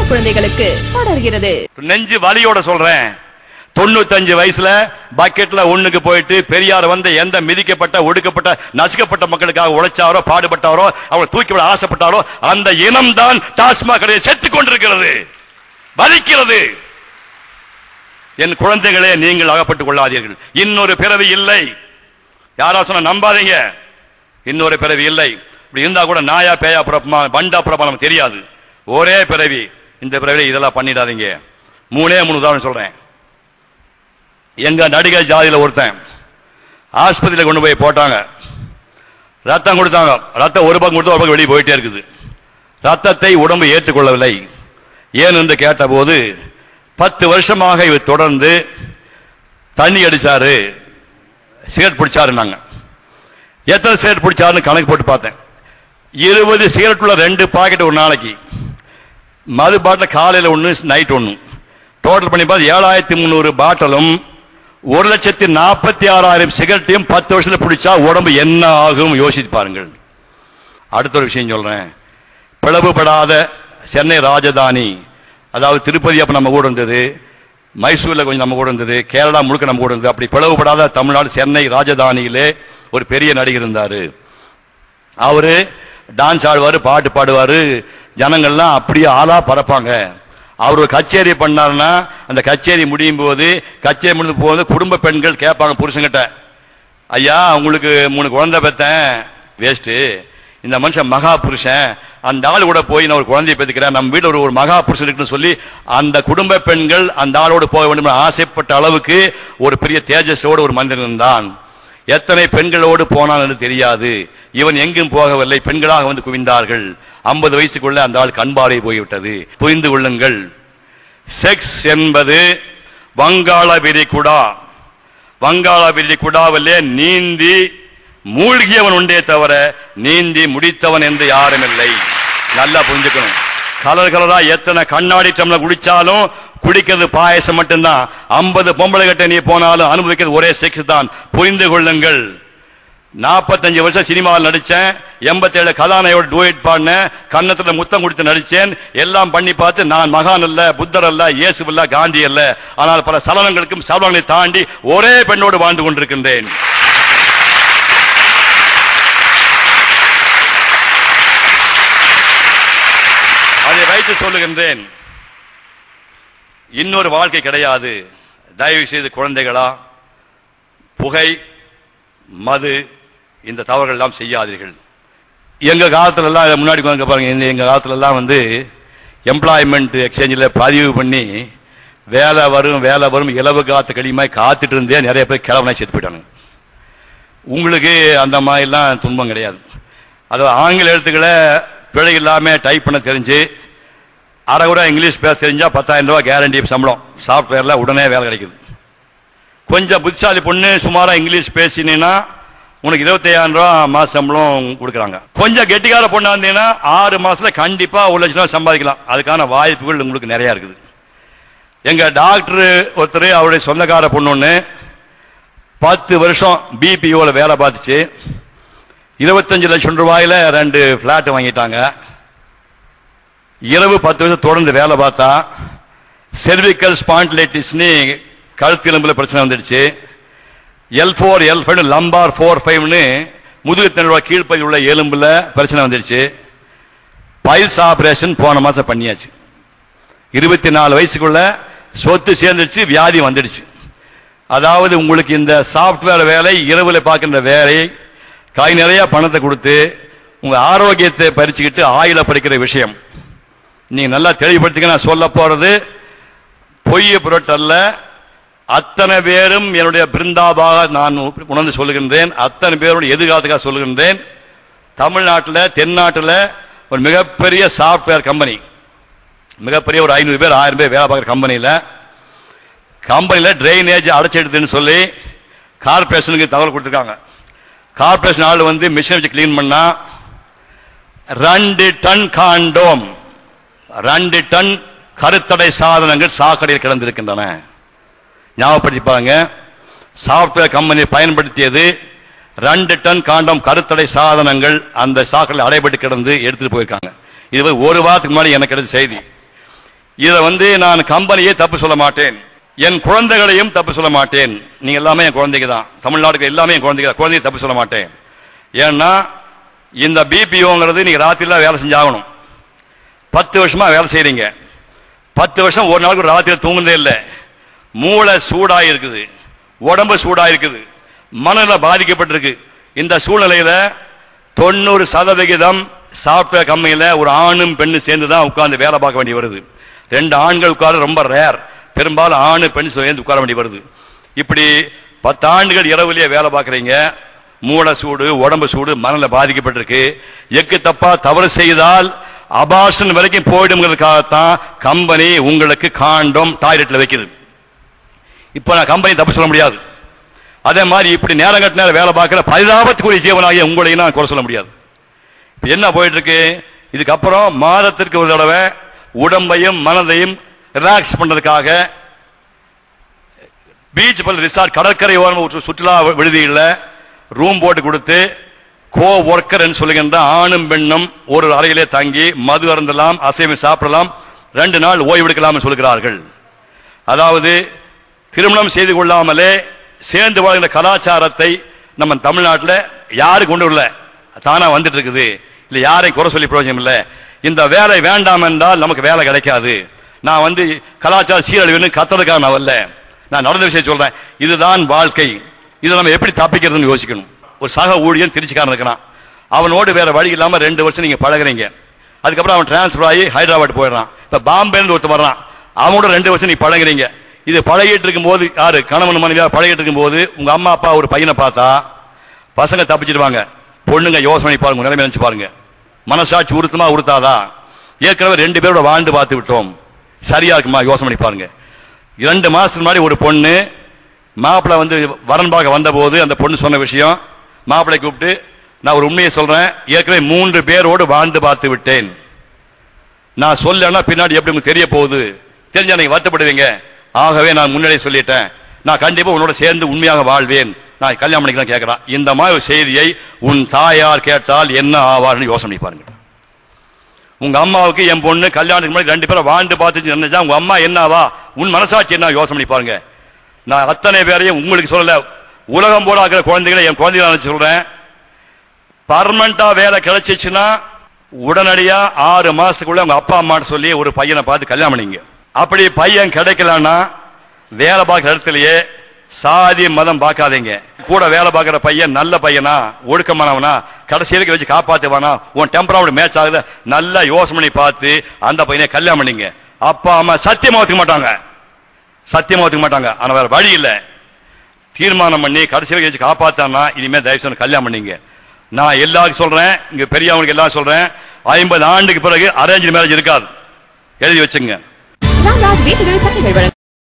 குழந்தைகளுக்கு தொடர்கிறது நெஞ்சு வலியோட சொல்றேன் தொண்ணூத்தஞ்சு வயசுல பக்கெட்ல ஒண்ணுக்கு போயிட்டு பெரியார் வந்து எந்த மிதிக்கப்பட்ட ஒடுக்கப்பட்ட நசுக்கப்பட்ட மக்களுக்காக உழைச்சாரோ பாடுபட்டாரோ அவங்களை தூக்கி விட ஆசைப்பட்டாரோ அந்த இனம் தான் டாஸ்மாக் கடையை செத்துக் கொண்டிருக்கிறது வலிக்கிறது என் குழந்தைகளே நீங்கள் அகப்பட்டுக் கொள்ளாதீர்கள் இன்னொரு பிறவி இல்லை யாரா சொன்ன நம்பாதீங்க இன்னொரு பிறவி இல்லை இப்படி இருந்தா கூட நாயா பேயா பிறப்புமா பண்டா பிறப்பா நமக்கு தெரியாது ஒரே பிறவி இந்த பிறவில இதெல்லாம் பண்ணிடாதீங்க மூணே மூணு உதாரணம் சொல்றேன் எங்க நடிகர் ஜாதியில ஒருத்தன் ஆஸ்பத்திரியில கொண்டு போய் போட்டாங்க ரத்தம் கொடுத்தாங்க ரத்தம் ஒரு பக்கம் கொடுத்தா ஒரு பக்கம் வெளியே போயிட்டே இருக்குது ரத்தத்தை உடம்பு ஏற்றுக்கொள்ளவில்லை ஏன் என்று கேட்டபோது பத்து வருஷமாக இவர் தொடர்ந்து தண்ணி அடிச்சாரு சிகரெட் பிடிச்சாரு நாங்க எத்தனை சிகரெட் பிடிச்சாருன்னு கணக்கு போட்டு பார்த்தேன் இருபது சிகரெட் உள்ள ரெண்டு பாக்கெட் ஒரு நாளைக்கு மது பாட்டில் காலையில் ஒன்று நைட் ஒன்று டோட்டல் பண்ணி பார்த்து ஏழாயிரத்தி முந்நூறு பாட்டிலும் ஒரு லட்சத்தி நாற்பத்தி ஆறாயிரம் சிகரெட்டையும் பத்து வருஷத்துல பிடிச்சா உடம்பு என்ன ஆகும் யோசித்து பாருங்கள் அடுத்த ஒரு விஷயம் சொல்றேன் பிளவுபடாத சென்னை ராஜதானி அதாவது திருப்பதி அப்ப நம்ம கூட இருந்தது மைசூர்ல கொஞ்சம் நம்ம கூட இருந்தது கேரளா முழுக்க நம்ம கூட இருந்தது அப்படி பிளவுபடாத தமிழ்நாடு சென்னை ராஜதானியிலே ஒரு பெரிய நடிகர் இருந்தாரு அவரு டான்ஸ் ஆடுவாரு பாட்டு பாடுவாரு ஜனங்கள்லாம் அப்படியே ஆளா பறப்பாங்க அவர் ஒரு கச்சேரி பண்ணாருன்னா அந்த கச்சேரி முடியும் போது கச்சேரி முடிந்து போது குடும்ப பெண்கள் கேட்பாங்க புருஷன்கிட்ட ஐயா உங்களுக்கு மூணு குழந்தை பெத்தேன் வேஸ்ட் இந்த மனுஷன் மகா புருஷன் அந்த ஆள் கூட போய் நான் ஒரு குழந்தையை பெற்றுக்கிறேன் நம்ம வீட்டில் ஒரு ஒரு மகா புருஷன் இருக்குன்னு சொல்லி அந்த குடும்ப பெண்கள் அந்த ஆளோடு போக வேண்டும் என்று ஆசைப்பட்ட அளவுக்கு ஒரு பெரிய தேஜஸோடு ஒரு மனிதன் இருந்தான் எத்தனை பெண்களோடு போனான் என்று தெரியாது இவன் எங்கும் போகவில்லை பெண்களாக வந்து குவிந்தார்கள் ஐம்பது வயசுக்குள்ள அந்த ஆள் கண்பாறை போய்விட்டது புரிந்து கொள்ளுங்கள் செக்ஸ் என்பது வங்காள விரிகுடா வங்காள விரிகுடாவிலே நீந்தி மூழ்கியவன் உண்டே தவிர நீந்தி முடித்தவன் என்று யாரும் இல்லை நல்லா புரிஞ்சுக்கணும் கலர் கலரா எத்தனை கண்ணாடி டம்ளர் குடிச்சாலும் குடிக்கிறது பாயசம் மட்டும்தான் ஐம்பது பொம்பளை கிட்ட நீ போனாலும் அனுபவிக்கிறது ஒரே செக்ஸ் தான் புரிந்து கொள்ளுங்கள் நாற்பத்தஞ்சு வருஷம் சினிமாவில் நடிச்சேன் எண்பத்தேழு கதாநாயகோட டூயட் பாடினேன் கன்னத்துல முத்தம் கொடுத்து நடிச்சேன் எல்லாம் பண்ணி பார்த்து நான் மகான் அல்ல புத்தர் அல்ல இயேசு அல்ல காந்தி அல்ல ஆனால் பல சலனங்களுக்கும் சலனங்களை தாண்டி ஒரே பெண்ணோடு வாழ்ந்து கொண்டிருக்கின்றேன் அதை வைத்து சொல்லுகின்றேன் இன்னொரு வாழ்க்கை கிடையாது தயவு செய்து குழந்தைகளா புகை மது இந்த தவறுகள் எல்லாம் செய்யாதீர்கள் எங்க காலத்துல எல்லாம் இதை முன்னாடி கொண்டு வந்து பாருங்க இந்த எங்க காலத்துல எல்லாம் வந்து எம்ப்ளாய்மெண்ட் எக்ஸ்சேஞ்சில் பதிவு பண்ணி வேலை வரும் வேலை வரும் இலவு காத்து கடிமாய் காத்துட்டு இருந்தே நிறைய பேர் கிழவனை செத்து போயிட்டானுங்க உங்களுக்கு அந்த மாதிரிலாம் துன்பம் கிடையாது அது ஆங்கில எழுத்துக்களை பிழை இல்லாம டைப் பண்ண தெரிஞ்சு அரை கூட இங்கிலீஷ் பேச தெரிஞ்சா பத்தாயிரம் ரூபாய் கேரண்டி சம்பளம் சாஃப்ட்வேர்ல உடனே வேலை கிடைக்குது கொஞ்சம் புத்திசாலி பொண்ணு சுமாரா இங்கிலீஷ் பேசினீங்கன்னா உனக்கு இருபத்தையாயிரம் ரூபா மாச சம்பளம் கொடுக்குறாங்க கொஞ்சம் கெட்டிக்கார பொண்ணா இருந்தீங்கன்னா ஆறு மாசத்துல கண்டிப்பா ஒரு லட்சம் ரூபாய் சம்பாதிக்கலாம் அதுக்கான வாய்ப்புகள் உங்களுக்கு நிறைய இருக்குது எங்க டாக்டர் ஒருத்தர் அவருடைய சொந்தக்கார பொண்ணு ஒண்ணு பத்து வருஷம் பிபிஓல வேலை பார்த்துச்சு இருபத்தஞ்சு லட்சம் ரூபாயில ரெண்டு பிளாட் வாங்கிட்டாங்க இரவு பத்து வருஷம் தொடர்ந்து வேலை பார்த்தா செர்விக்கல் ஸ்பாண்டிலைட்டிஸ்னு கழுத்தெலும்புல பிரச்சனை வந்துடுச்சு L four L five lumbar four ஃபைவ்னு முதுகு தண்டோட கீழ்ப்பதி உள்ள எலும்புல பிரச்சனை வந்துடுச்சு பைல்ஸ் ஆபரேஷன் போன மாசம் பண்ணியாச்சு இருபத்தி நாலு வயசுக்குள்ள சொத்து சேர்ந்துருச்சு வியாதி வந்துடுச்சு அதாவது உங்களுக்கு இந்த சாஃப்ட்வேர் வேலை இரவுல பார்க்கின்ற வேலை கை நிறைய பணத்தை கொடுத்து உங்க ஆரோக்கியத்தை பறிச்சுக்கிட்டு ஆயில படிக்கிற விஷயம் நீங்க நல்லா தெளிவுபடுத்திக்க நான் சொல்ல போறது பொய்ய பொருட்டல்ல அத்தனை பேரும் என்னுடைய பிருந்தாவாக நான் உணர்ந்து சொல்லுகின்றேன் அத்தனை பேருடைய எதிர்காலத்துக்காக சொல்லுகின்றேன் தமிழ்நாட்டில் தென்னாட்டில் ஒரு மிகப்பெரிய சாஃப்ட்வேர் கம்பெனி மிகப்பெரிய ஒரு ஐநூறு பேர் ஆயிரம் பேர் வேலை பார்க்குற கம்பெனியில் கம்பெனியில் ட்ரைனேஜ் அடைச்சிடுதுன்னு சொல்லி கார்பரேஷனுக்கு தகவல் கொடுத்துருக்காங்க கார்பரேஷன் ஆள் வந்து மிஷின் வச்சு க்ளீன் பண்ணா ரெண்டு டன் காண்டோம் ரெண்டு டன் கருத்தடை சாதனங்கள் சாக்கடையில் கிடந்திருக்கின்றன ஞாபகப்படுத்தி பாருங்க சாஃப்ட்வேர் கம்பெனி பயன்படுத்தியது ரெண்டு டன் காண்டம் கருத்தடை சாதனங்கள் அந்த சாக்கடையில் அடைபட்டு கிடந்து எடுத்துட்டு போயிருக்காங்க இது ஒரு வாரத்துக்கு முன்னாடி எனக்கு கிடைச்ச செய்தி இதை வந்து நான் கம்பெனியே தப்பு சொல்ல மாட்டேன் என் குழந்தைகளையும் தப்பு சொல்ல மாட்டேன் நீங்க எல்லாமே என் குழந்தைங்க தான் தமிழ்நாட்டுக்கு எல்லாமே என் குழந்தைங்க தான் குழந்தைய தப்பு சொல்ல மாட்டேன் ஏன்னா இந்த பிபிஓங்கிறது நீங்க ராத்திரில வேலை செஞ்சாகணும் பத்து வருஷமா வேலை செய்றீங்க பத்து வருஷம் ஒரு நாளுக்கு ஒரு ராத்திரியில் தூங்குனதே இல்லை மூளை சூடா இருக்குது உடம்பு சூடா இருக்குது மனநிலை பாதிக்கப்பட்டிருக்கு இந்த சூழ்நிலையில தொண்ணூறு சதவிகிதம் சாஃப்ட்வேர் கம்பெனியில ஒரு ஆணும் பெண்ணும் சேர்ந்து தான் உட்கார்ந்து வேலை பார்க்க வேண்டி வருது ரெண்டு ஆண்கள் உட்கார ரொம்ப ரேர் பெரும்பாலும் ஆணு பெண் சேர்ந்து உட்கார வேண்டி வருது இப்படி பத்து ஆண்டுகள் இரவுலயே வேலை பார்க்கறீங்க மூளை சூடு உடம்பு சூடு மனநிலை பாதிக்கப்பட்டிருக்கு எக்கு தப்பா தவறு செய்தால் அபாஷன் வரைக்கும் போயிடுங்கிறதுக்காகத்தான் கம்பெனி உங்களுக்கு காண்டம் டாய்லெட்ல வைக்குது இப்ப நான் கம்பெனி தப்பு சொல்ல முடியாது அதே மாதிரி இப்படி நேரம் கட்ட நேரம் வேலை பார்க்கிற பரிதாபத்துக்குரிய ஜீவனாகிய உங்களையும் நான் குறை சொல்ல முடியாது இப்ப என்ன போயிட்டு இருக்கு இதுக்கப்புறம் மாதத்திற்கு ஒரு தடவை உடம்பையும் மனதையும் ரிலாக்ஸ் பண்றதுக்காக பீச் பல் ரிசார்ட் கடற்கரை ஓரம் ஒரு சுற்றுலா விடுதியில் ரூம் போட்டு கொடுத்து கோ ஒர்க்கர் சொல்லுகின்ற ஆணும் பெண்ணும் ஒரு அறையிலே தங்கி மது அருந்தலாம் அசைவம் சாப்பிடலாம் ரெண்டு நாள் ஓய்வு எடுக்கலாம் சொல்கிறார்கள் அதாவது திருமணம் செய்து கொள்ளாமலே சேர்ந்து வாழ்கிற கலாச்சாரத்தை நம்ம தமிழ்நாட்டில் யாரு கொண்டு வரல தானா வந்துட்டு இருக்குது இல்ல யாரையும் குறை சொல்லி பிரயோஜனம் இல்ல இந்த வேலை வேண்டாம் என்றால் நமக்கு வேலை கிடைக்காது நான் வந்து கலாச்சார சீரழிவுன்னு கத்துறதுக்காக நான் வரல நான் நடந்த விஷயம் சொல்றேன் இதுதான் வாழ்க்கை இதை நம்ம எப்படி தப்பிக்கிறதுன்னு யோசிக்கணும் ஒரு சக ஊழியன் திருச்சிக்காரன் இருக்கிறான் அவனோடு வேற வழி இல்லாம ரெண்டு வருஷம் நீங்க பழகுறீங்க அதுக்கப்புறம் அவன் டிரான்ஸ்ஃபர் ஆகி ஹைதராபாத் போயிடுறான் இப்ப பாம்பேல இருந்து ஒருத்தர் வர்றான் அவனோட ரெண்டு வருஷம் நீ பழகுறீங்க இது பழகிட்டு இருக்கும் போது யாரு கணவன் மனைவியா பழகிட்டு இருக்கும் போது உங்க அம்மா அப்பா ஒரு பையனை பார்த்தா பசங்க தப்பிச்சிடுவாங்க பொண்ணுங்க யோசனை பாருங்க நிலைமை நினைச்சு பாருங்க மனசாட்சி உறுத்துமா உறுத்தாதா ஏற்கனவே ரெண்டு பேரோட வாழ்ந்து பார்த்து விட்டோம் சரியா இருக்குமா யோசனை பண்ணி பாருங்க இரண்டு மாசத்துக்கு முன்னாடி ஒரு பொண்ணு மாப்பிள்ளை வந்து வரன் பார்க்க வந்தபோது அந்த பொண்ணு சொன்ன விஷயம் மாப்பிள்ளை கூப்பிட்டு நான் ஒரு உண்மையை சொல்றேன் ஏற்கனவே மூன்று பேரோடு வாழ்ந்து பார்த்து விட்டேன் நான் சொல்லனா பின்னாடி எப்படி உங்களுக்கு தெரிய போகுது தெரிஞ்சா நீங்க வருத்தப்படுவீங்க ஆகவே நான் முன்னாடியே சொல்லிட்டேன் நான் கண்டிப்பா உன்னோட சேர்ந்து உண்மையாக வாழ்வேன் நான் கல்யாணம் பண்ணிக்கலாம் கேட்கிறேன் இந்த மாதிரி ஒரு செய்தியை உன் தாயார் கேட்டால் என்ன ஆவார்னு யோசனை பண்ணி பாருங்க உங்க அம்மாவுக்கு என் பொண்ணு கல்யாணத்துக்கு முன்னாடி ரெண்டு பேரும் வாழ்ந்து பார்த்துச்சு நினைச்சா உங்க அம்மா என்னவா உன் மனசாட்சி என்ன யோசனை பண்ணி பாருங்க நான் அத்தனை பேரையும் உங்களுக்கு சொல்லல உலகம் போல இருக்கிற குழந்தைகளை என் குழந்தைகளை நினைச்சு சொல்றேன் பர்மனண்டா வேலை கிடைச்சிச்சுன்னா உடனடியா ஆறு மாசத்துக்குள்ள உங்க அப்பா அம்மான்னு சொல்லி ஒரு பையனை பார்த்து கல்யாணம் பண்ணீங்க அப்படி பையன் கிடைக்கலன்னா வேலை பார்க்குற இடத்துலயே சாதி மதம் பார்க்காதீங்க கூட வேலை பார்க்குற பையன் நல்ல பையனா ஒழுக்கமானவனா கடைசி வரைக்கும் வச்சு காப்பாத்துவானா உன் டெம்பராவோட மேட்ச் ஆகுது நல்லா யோசனை பண்ணி பார்த்து அந்த பையனை கல்யாணம் பண்ணீங்க அப்பா அம்மா சத்தியமா ஒத்துக்க மாட்டாங்க சத்தியமா ஒத்துக்க மாட்டாங்க ஆனா வேற வழி இல்லை தீர்மானம் பண்ணி கடைசி வரைக்கும் வச்சு காப்பாத்தானா இனிமே தயவு செய்து கல்யாணம் பண்ணீங்க நான் எல்லாருக்கும் சொல்றேன் இங்க பெரியவங்களுக்கு எல்லாம் சொல்றேன் ஐம்பது ஆண்டுக்கு பிறகு அரேஞ்ச் மேரேஜ் இருக்காது எழுதி வச்சுங்க ராம்ராஜ் வீட்டுகள் சட்டைகள் வழங்கும்